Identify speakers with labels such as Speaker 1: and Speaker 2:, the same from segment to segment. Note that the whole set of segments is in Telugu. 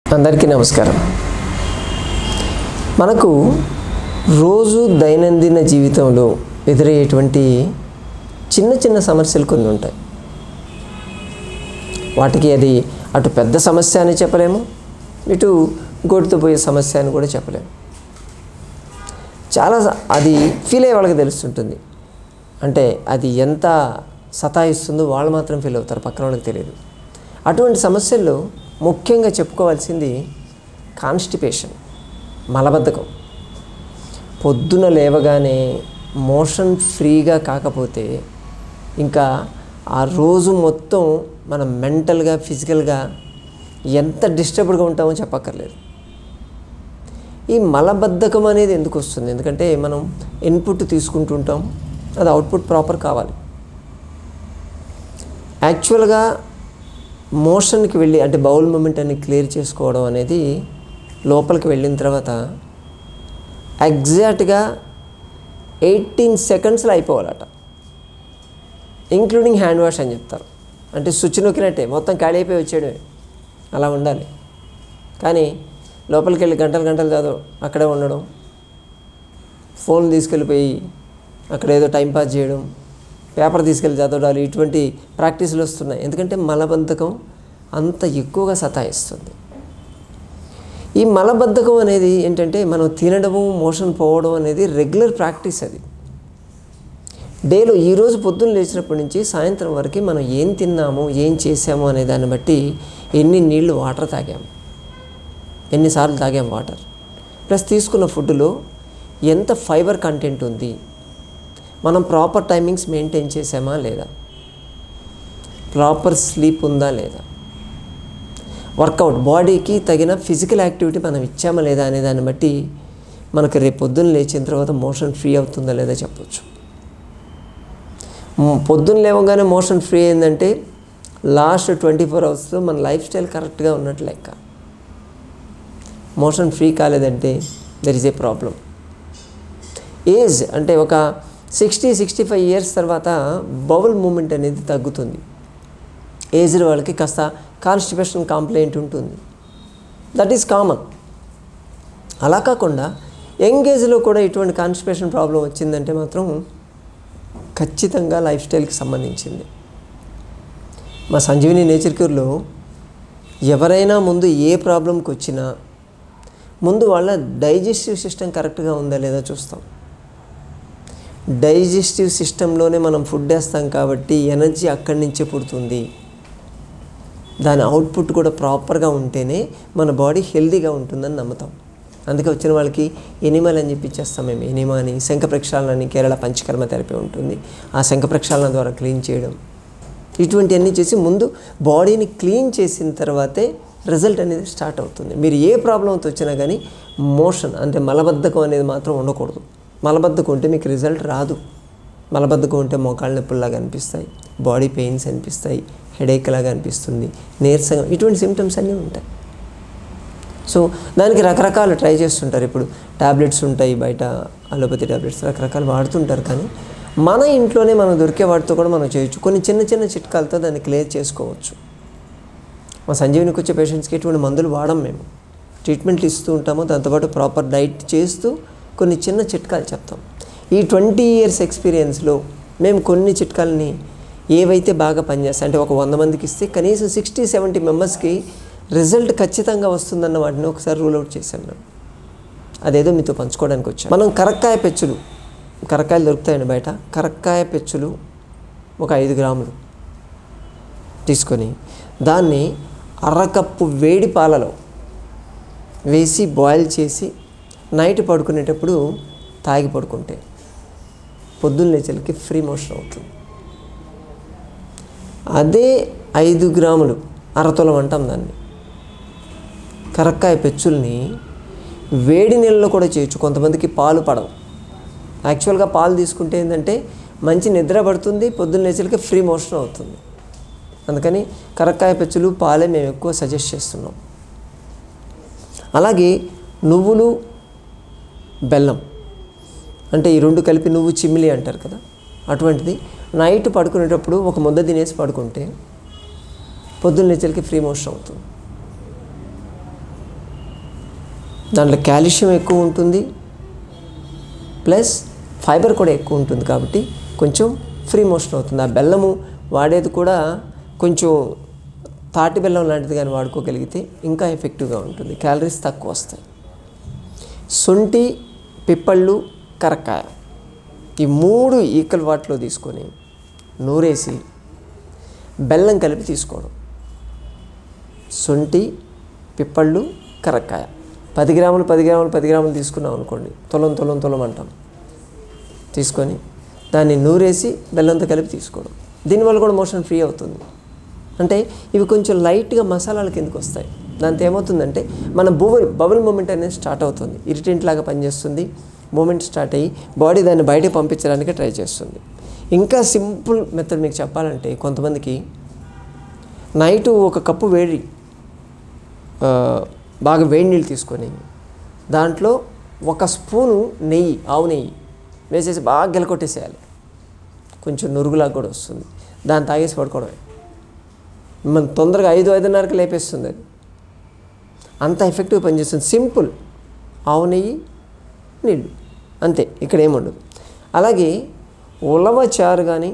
Speaker 1: అందరికీ నమస్కారం మనకు రోజు దైనందిన జీవితంలో ఎదురయ్యేటువంటి చిన్న చిన్న సమస్యలు కొన్ని ఉంటాయి వాటికి అది అటు పెద్ద సమస్య అని చెప్పలేము ఇటు గోటితో పోయే సమస్య అని కూడా చెప్పలేము చాలా స- అది ఫీల్ అయ్యే వాళ్ళకి తెలుస్తుంటుంది అంటే అది ఎంత సతాయిస్తుందో వాళ్ళు మాత్రం ఫీల్ అవుతారు పక్కన వాళ్ళకి తెలియదు అటువంటి సమస్యల్లో ముఖ్యంగా చెప్పుకోవాల్సింది కాన్స్టిపేషన్ మలబద్ధకం పొద్దున లేవగానే మోషన్ ఫ్రీగా కాకపోతే ఇంకా ఆ రోజు మొత్తం మనం మెంటల్గా ఫిజికల్గా ఎంత డిస్టర్బ్డ్గా ఉంటామో చెప్పక్కర్లేదు ఈ మలబద్ధకం అనేది ఎందుకు వస్తుంది ఎందుకంటే మనం ఇన్పుట్ తీసుకుంటుంటాం అది అవుట్పుట్ ప్రాపర్ కావాలి యాక్చువల్గా మోషన్కి వెళ్ళి అంటే బౌల్ మూమెంట్ అని క్లియర్ చేసుకోవడం అనేది లోపలికి వెళ్ళిన తర్వాత ఎగ్జాక్ట్గా ఎయిటీన్ సెకండ్స్లో అయిపోవాలట ఇంక్లూడింగ్ హ్యాండ్ వాష్ అని చెప్తారు అంటే స్విచ్ నొక్కినట్టే మొత్తం ఖాళీ అయిపోయి వచ్చేయడమే అలా ఉండాలి కానీ లోపలికి వెళ్ళి గంటలు గంటలు చదవడం అక్కడే ఉండడం ఫోన్ తీసుకెళ్ళిపోయి అక్కడ ఏదో టైంపాస్ చేయడం పేపర్ తీసుకెళ్ళి చదవడాలు ఇటువంటి ప్రాక్టీసులు వస్తున్నాయి ఎందుకంటే మలబద్ధకం అంత ఎక్కువగా సతాయిస్తుంది ఈ మలబద్ధకం అనేది ఏంటంటే మనం తినడము మోషన్ పోవడం అనేది రెగ్యులర్ ప్రాక్టీస్ అది డేలో ఈరోజు పొద్దున్న లేచినప్పటి నుంచి సాయంత్రం వరకు మనం ఏం తిన్నాము ఏం చేసాము అనే దాన్ని బట్టి ఎన్ని నీళ్లు వాటర్ తాగాము ఎన్నిసార్లు తాగాం వాటర్ ప్లస్ తీసుకున్న ఫుడ్లో ఎంత ఫైబర్ కంటెంట్ ఉంది మనం ప్రాపర్ టైమింగ్స్ మెయింటైన్ చేసామా లేదా ప్రాపర్ స్లీప్ ఉందా లేదా వర్కౌట్ బాడీకి తగిన ఫిజికల్ యాక్టివిటీ మనం ఇచ్చామా లేదా అనే దాన్ని బట్టి మనకు రేపు పొద్దున్న లేచిన తర్వాత మోషన్ ఫ్రీ అవుతుందా లేదా చెప్పొచ్చు మ్, పొద్దున్న లేవగానే మోషన్ ఫ్రీ అయిందంటే లాస్ట్ ట్వంటీ ఫోర్ అవర్స్లో మన లైఫ్ స్టైల్ కరెక్ట్గా ఉన్నట్లు లెక్క మోషన్ ఫ్రీ కాలేదంటే there is a problem age అంటే ఒక సిక్స్టీ సిక్స్టీ ఫైవ్ ఇయర్స్ తర్వాత బౌల్ మూమెంట్ అనేది తగ్గుతుంది ఏజ్డ్ వాళ్ళకి కాస్త కాన్స్టిపేషన్ కంప్లైంట్ ఉంటుంది దట్ ఈస్ కామన్ అలా కాకుండా యంగ్ ఏజ్లో కూడా ఇటువంటి కాన్స్టిపేషన్ ప్రాబ్లం వచ్చిందంటే మాత్రం ఖచ్చితంగా లైఫ్ స్టైల్కి సంబంధించింది మా సంజీవిని నేచర్ క్యూర్లో ఎవరైనా ముందు ఏ ప్రాబ్లంకి వచ్చినా ముందు వాళ్ళ డైజెస్టివ్ సిస్టమ్ కరెక్ట్గా ఉందా లేదా చూస్తాం డైజెస్టివ్ సిస్టంలోనే మనం ఫుడ్ వేస్తాం కాబట్టి ఎనర్జీ అక్కడి నుంచే పుడుతుంది దాని అవుట్పుట్ కూడా ప్రాపర్గా ఉంటేనే మన బాడీ హెల్తీగా ఉంటుందని నమ్ముతాం అందుకే వచ్చిన వాళ్ళకి ఎనిమల్ అని చెప్పి ఇచ్చేస్తాం మేము ఎనిమా అని శంఖ ప్రక్షాళన అని కేరళ పంచకర్మ థెరపీ ఉంటుంది ఆ శంఖ ప్రక్షాళన ద్వారా క్లీన్ చేయడం ఇటువంటివన్నీ చేసి ముందు బాడీని క్లీన్ చేసిన తర్వాతే రిజల్ట్ అనేది స్టార్ట్ అవుతుంది మీరు ఏ ప్రాబ్లంతో వచ్చినా కానీ మోషన్ అంటే మలబద్ధకం అనేది మాత్రం ఉండకూడదు మలబద్ధకం ఉంటే మీకు రిజల్ట్ రాదు మలబద్ధకం ఉంటే మోకాళ్ళ నొప్పుల్లాగా అనిపిస్తాయి బాడీ పెయిన్స్ అనిపిస్తాయి హెడేక్ లాగా అనిపిస్తుంది నీరసంగా ఇటువంటి సిమ్టమ్స్ అన్నీ ఉంటాయి సో దానికి రకరకాలు ట్రై చేస్తుంటారు ఇప్పుడు టాబ్లెట్స్ ఉంటాయి బయట అలోపతి టాబ్లెట్స్ రకరకాలు వాడుతుంటారు కానీ మన ఇంట్లోనే మనం దొరికే వాటితో కూడా మనం చేయొచ్చు కొన్ని చిన్న చిన్న చిట్కాలతో దాన్ని క్లియర్ చేసుకోవచ్చు మా సంజీవినికి వచ్చే పేషెంట్స్కి ఎటువంటి మందులు వాడం మేము ట్రీట్మెంట్లు ఇస్తూ ఉంటాము దాంతోపాటు ప్రాపర్ డైట్ చేస్తూ కొన్ని చిన్న చిట్కాలు చెప్తాం ఈ ట్వంటీ ఇయర్స్ ఎక్స్పీరియన్స్లో మేము కొన్ని చిట్కాలని ఏవైతే బాగా పనిచేస్తాయి అంటే ఒక వంద మందికి ఇస్తే కనీసం సిక్స్టీ సెవెంటీ మెంబర్స్కి రిజల్ట్ ఖచ్చితంగా వస్తుందన్న వాటిని ఒకసారి రూల్ అవుట్ చేశాను నేను అదేదో మీతో పంచుకోవడానికి వచ్చాను మనం కరక్కాయ పెచ్చులు కరక్కాయలు దొరుకుతాయండి బయట కరక్కాయ పెచ్చులు ఒక ఐదు గ్రాములు తీసుకొని దాన్ని అరకప్పు వేడి పాలలో వేసి బాయిల్ చేసి నైట్ పడుకునేటప్పుడు తాగి పడుకుంటే పొద్దున్న లేచలకి ఫ్రీ మోషన్ అవుతుంది అదే ఐదు గ్రాములు అరతొలం అంటాం దాన్ని కరక్కాయ పెచ్చుల్ని వేడి నీళ్ళలో కూడా చేయొచ్చు కొంతమందికి పాలు పడవు యాక్చువల్గా పాలు తీసుకుంటే ఏంటంటే మంచి నిద్ర పడుతుంది పొద్దున్న లేచలకి ఫ్రీ మోషన్ అవుతుంది అందుకని కరక్కాయ పెచ్చులు పాలే మేము ఎక్కువ సజెస్ట్ చేస్తున్నాం అలాగే నువ్వులు బెల్లం అంటే ఈ రెండు కలిపి నువ్వు చిమ్మిలి అంటారు కదా అటువంటిది నైట్ పడుకునేటప్పుడు ఒక ముద్ద తినేసి పడుకుంటే పొద్దున్న లేచలకి ఫ్రీ మోషన్ అవుతుంది దాంట్లో కాల్షియం ఎక్కువ ఉంటుంది ప్లస్ ఫైబర్ కూడా ఎక్కువ ఉంటుంది కాబట్టి కొంచెం ఫ్రీ మోషన్ అవుతుంది ఆ బెల్లము వాడేది కూడా కొంచెం తాటి బెల్లం లాంటిది కానీ వాడుకోగలిగితే ఇంకా ఎఫెక్టివ్గా ఉంటుంది క్యాలరీస్ తక్కువ వస్తాయి శొంఠి పిప్పళ్ళు కరక్కాయ ఈ మూడు ఈక్వల్ వాటిలో తీసుకొని నూరేసి బెల్లం కలిపి తీసుకోవడం శొంఠి పిప్పళ్ళు కరక్కాయ పది గ్రాములు పది గ్రాములు పది గ్రాములు తీసుకున్నాం అనుకోండి తులం తులం తులం అంటాం తీసుకొని దాన్ని నూరేసి బెల్లంతో కలిపి తీసుకోవడం దీనివల్ల కూడా మోషన్ ఫ్రీ అవుతుంది అంటే ఇవి కొంచెం లైట్గా మసాలాల కిందకి వస్తాయి దాంతో ఏమవుతుందంటే మన బుబుల్ బబుల్ మూమెంట్ అనేది స్టార్ట్ అవుతుంది ఇరిటెంట్ లాగా పనిచేస్తుంది మూమెంట్ స్టార్ట్ అయ్యి బాడీ దాన్ని బయటకు పంపించడానికి ట్రై చేస్తుంది ఇంకా సింపుల్ మెథడ్ మీకు చెప్పాలంటే కొంతమందికి నైటు ఒక కప్పు వేడి ఆ, బాగా వేడి నీళ్ళు తీసుకొని దాంట్లో ఒక స్పూను నెయ్యి ఆవు నెయ్యి వేసేసి బాగా గెలకొట్టేసేయాలి కొంచెం నురుగులాగా కూడా వస్తుంది దాన్ని తాగేసి పడుకోవడమే మనం తొందరగా ఐదు ఐదున్నరకు లేపేస్తుంది అది అంత ఎఫెక్టివ్ పనిచేస్తుంది సింపుల్ ఆవు నెయ్యి నీళ్ళు అంతే ఇక్కడ ఏముండదు అలాగే ఉలవ చారు కానీ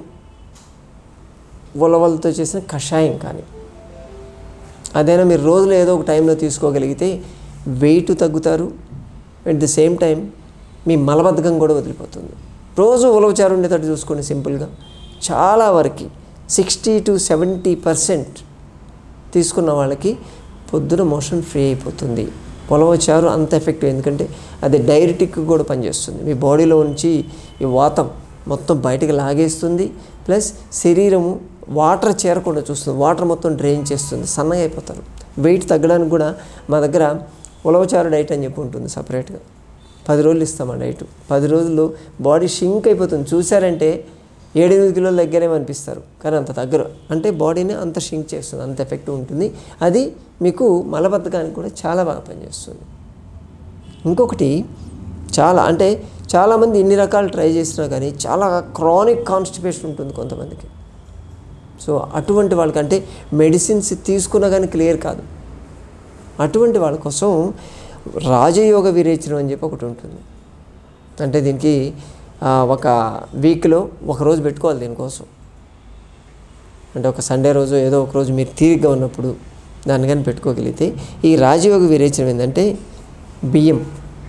Speaker 1: ఉలవలతో చేసిన కషాయం కానీ అదైనా మీరు రోజులో ఏదో ఒక టైంలో తీసుకోగలిగితే వెయిట్ తగ్గుతారు అట్ ది సేమ్ టైం మీ మలబద్ధకం కూడా వదిలిపోతుంది రోజు ఉలవచారు ఉండేటట్టు చూసుకోండి సింపుల్గా చాలా వరకు సిక్స్టీ టు సెవెంటీ పర్సెంట్ తీసుకున్న వాళ్ళకి పొద్దున మోషన్ ఫ్రీ అయిపోతుంది ఉలవచారు అంత ఎఫెక్టివ్ ఎందుకంటే అది డైరెటిక్ కూడా పనిచేస్తుంది మీ బాడీలో ఉంచి ఈ వాతం మొత్తం బయటకు లాగేస్తుంది ప్లస్ శరీరము వాటర్ చేరకుండా చూస్తుంది వాటర్ మొత్తం డ్రైన్ చేస్తుంది సన్నగా అయిపోతారు వెయిట్ తగ్గడానికి కూడా మా దగ్గర ఉలవచారు డైట్ అని చెప్పి ఉంటుంది సపరేట్గా పది రోజులు ఇస్తాం ఆ డైట్ పది రోజులు బాడీ షింక్ అయిపోతుంది చూసారంటే ఏడెనిమిది కిలోల దగ్గరేమో అనిపిస్తారు కానీ అంత తగ్గరు అంటే బాడీని అంత షింక్ చేస్తుంది అంత ఎఫెక్టివ్ ఉంటుంది అది మీకు మలబద్ధకానికి కూడా చాలా బాగా పనిచేస్తుంది ఇంకొకటి చాలా అంటే చాలామంది ఇన్ని రకాలు ట్రై చేసినా కానీ చాలా క్రానిక్ కాన్స్టిపేషన్ ఉంటుంది కొంతమందికి సో అటువంటి వాళ్ళకంటే మెడిసిన్స్ తీసుకున్నా కానీ క్లియర్ కాదు అటువంటి వాళ్ళ కోసం రాజయోగ విరేచనం అని చెప్పి ఒకటి ఉంటుంది అంటే దీనికి ఆ, ఒక వీక్లో ఒక రోజు పెట్టుకోవాలి దీనికోసం అంటే ఒక సండే రోజు ఏదో ఒక రోజు మీరు తీరిగ్గా ఉన్నప్పుడు దాన్ని కానీ పెట్టుకోగలిగితే ఈ రాజయోగ విరేచనం ఏంటంటే బియ్యం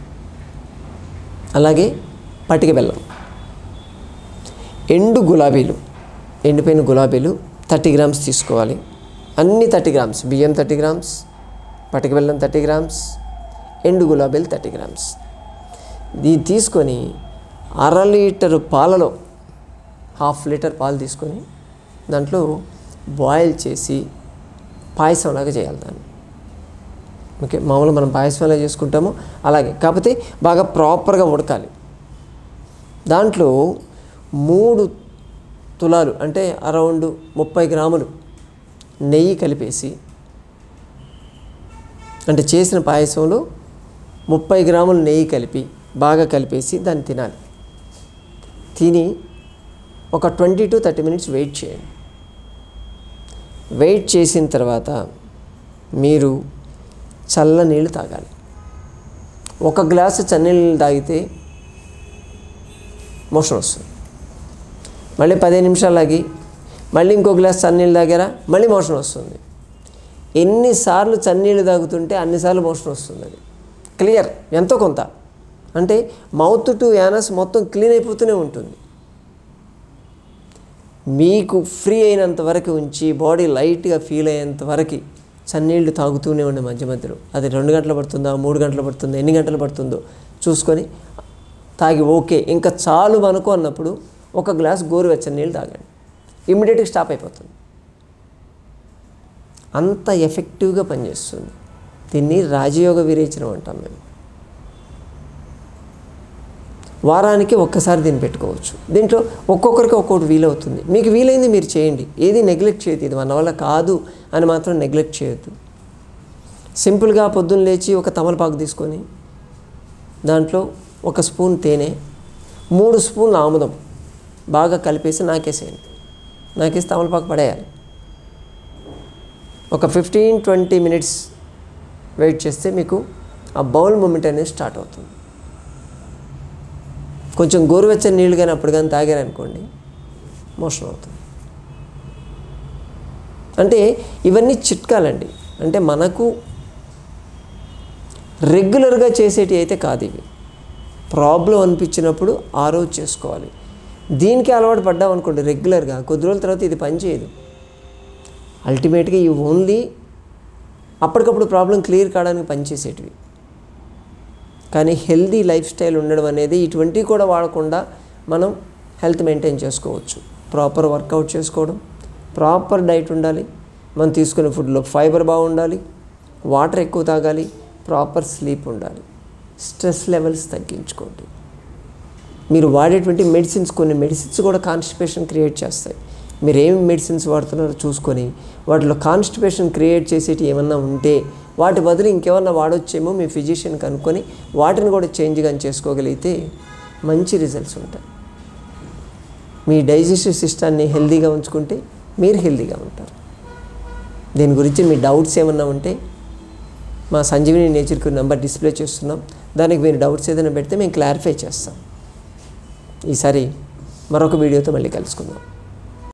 Speaker 1: అలాగే పటిక బెల్లం ఎండు గులాబీలు ఎండిపోయిన గులాబీలు థర్టీ గ్రామ్స్ తీసుకోవాలి అన్ని థర్టీ గ్రామ్స్ బియ్యం థర్టీ గ్రామ్స్ పటిక బెల్లం థర్టీ గ్రామ్స్ ఎండు గులాబీలు థర్టీ గ్రామ్స్ ఇది తీసుకొని అర లీటరు పాలలో హాఫ్ లీటర్ పాలు తీసుకొని దాంట్లో బాయిల్ చేసి పాయసంలాగా చేయాలి దాన్ని ఓకే మామూలుగా మనం పాయసం ఎలా చేసుకుంటామో అలాగే కాకపోతే బాగా ప్రాపర్గా ఉడకాలి దాంట్లో మూడు తులాలు అంటే అరౌండ్ ముప్పై గ్రాములు నెయ్యి కలిపేసి అంటే చేసిన పాయసంలో ముప్పై గ్రాములు నెయ్యి కలిపి బాగా కలిపేసి దాన్ని తినాలి తిని ఒక twenty to thirty minutes wait చేయండి వెయిట్ చేసిన తర్వాత మీరు చల్ల నీళ్ళు తాగాలి ఒక గ్లాసు చన్నీళ్ళు తాగితే మోషన్ వస్తుంది మళ్ళీ పదిహేను నిమిషాలు ఆగి మళ్ళీ ఇంకో గ్లాస్ చన్నీళ్ళు తాగారా మళ్ళీ మోషన్ వస్తుంది ఎన్నిసార్లు చన్నీళ్ళు తాగుతుంటే అన్నిసార్లు మోషన్ వస్తుంది అది క్లియర్ ఎంతో కొంత అంటే మౌత్ టు యానస్ మొత్తం క్లీన్ అయిపోతూనే ఉంటుంది మీకు ఫ్రీ అయినంత వరకు ఉంచి బాడీ లైట్గా ఫీల్ అయ్యేంత వరకు చన్నీళ్ళు తాగుతూనే ఉండే మధ్య మధ్యలో అది రెండు గంటలు పడుతుందా మూడు గంటలు పడుతుందా ఎన్ని గంటలు పడుతుందో చూసుకొని తాగి ఓకే ఇంకా చాలు మనకు అన్నప్పుడు ఒక గ్లాస్ గోరువెచ్చని నీళ్ళు తాగండి ఇమ్మీడియట్గా స్టాప్ అయిపోతుంది అంత ఎఫెక్టివ్గా పనిచేస్తుంది దీన్ని రాజయోగ విరేచనం అంటాం మేము వారానికి ఒక్కసారి దీన్ని పెట్టుకోవచ్చు దీంట్లో ఒక్కొక్కరికి ఒక్కొక్కటి వీలవుతుంది మీకు వీలైంది మీరు చేయండి ఏది నెగ్లెక్ట్ చేయొద్దు ఇది మన వల్ల కాదు అని మాత్రం నెగ్లెక్ట్ చేయొద్దు సింపుల్గా పొద్దున్న లేచి ఒక తమలపాకు తీసుకొని దాంట్లో ఒక స్పూన్ తేనె మూడు స్పూన్ల ఆముదం బాగా కలిపేసి నాకేసేయండి నాకేసి తమలపాకు పడేయాలి ఒక ఫిఫ్టీన్ ట్వంటీ మినిట్స్ వెయిట్ చేస్తే మీకు ఆ బౌల్ మూమెంట్ అనేది స్టార్ట్ అవుతుంది కొంచెం గోరువెచ్చని నీళ్ళు కానీ అప్పుడు కానీ తాగారనుకోండి మోషన్ అవుతుంది అంటే ఇవన్నీ చిట్కాలండి అంటే మనకు రెగ్యులర్గా చేసేటి అయితే కాదు ఇవి ప్రాబ్లం అనిపించినప్పుడు ఆ రోజు చేసుకోవాలి దీనికి అలవాటు పడ్డాం అనుకోండి రెగ్యులర్గా కొద్ది రోజుల తర్వాత ఇది పనిచేయదు అల్టిమేట్గా ఇవి ఓన్లీ అప్పటికప్పుడు ప్రాబ్లం క్లియర్ కావడానికి పనిచేసేటివి కానీ హెల్దీ లైఫ్ స్టైల్ ఉండడం అనేది ఇటువంటివి కూడా వాడకుండా మనం హెల్త్ మెయింటైన్ చేసుకోవచ్చు ప్రాపర్ వర్కౌట్ చేసుకోవడం ప్రాపర్ డైట్ ఉండాలి మనం తీసుకునే ఫుడ్లో ఫైబర్ బాగుండాలి వాటర్ ఎక్కువ తాగాలి ప్రాపర్ స్లీప్ ఉండాలి స్ట్రెస్ లెవెల్స్ తగ్గించుకోండి మీరు వాడేటువంటి మెడిసిన్స్ కొన్ని మెడిసిన్స్ కూడా కాన్స్టిపేషన్ క్రియేట్ చేస్తాయి మీరు ఏమి మెడిసిన్స్ వాడుతున్నారో చూసుకొని వాటిలో కాన్స్టిపేషన్ క్రియేట్ చేసేటి ఏమన్నా ఉంటే వాటి బదులు ఇంకేమన్నా వాడొచ్చేమో మీ ఫిజిషియన్ కనుక్కొని వాటిని కూడా చేంజ్ కానీ చేసుకోగలిగితే మంచి రిజల్ట్స్ ఉంటాయి మీ డైజెస్టివ్ సిస్టాన్ని హెల్తీగా ఉంచుకుంటే మీరు హెల్తీగా ఉంటారు దీని గురించి మీ డౌట్స్ ఏమన్నా ఉంటే మా సంజీవిని నేచర్కి నెంబర్ డిస్ప్లే చేస్తున్నాం దానికి మీరు డౌట్స్ ఏదైనా పెడితే మేము క్లారిఫై చేస్తాం ఈసారి మరొక వీడియోతో మళ్ళీ కలుసుకుందాం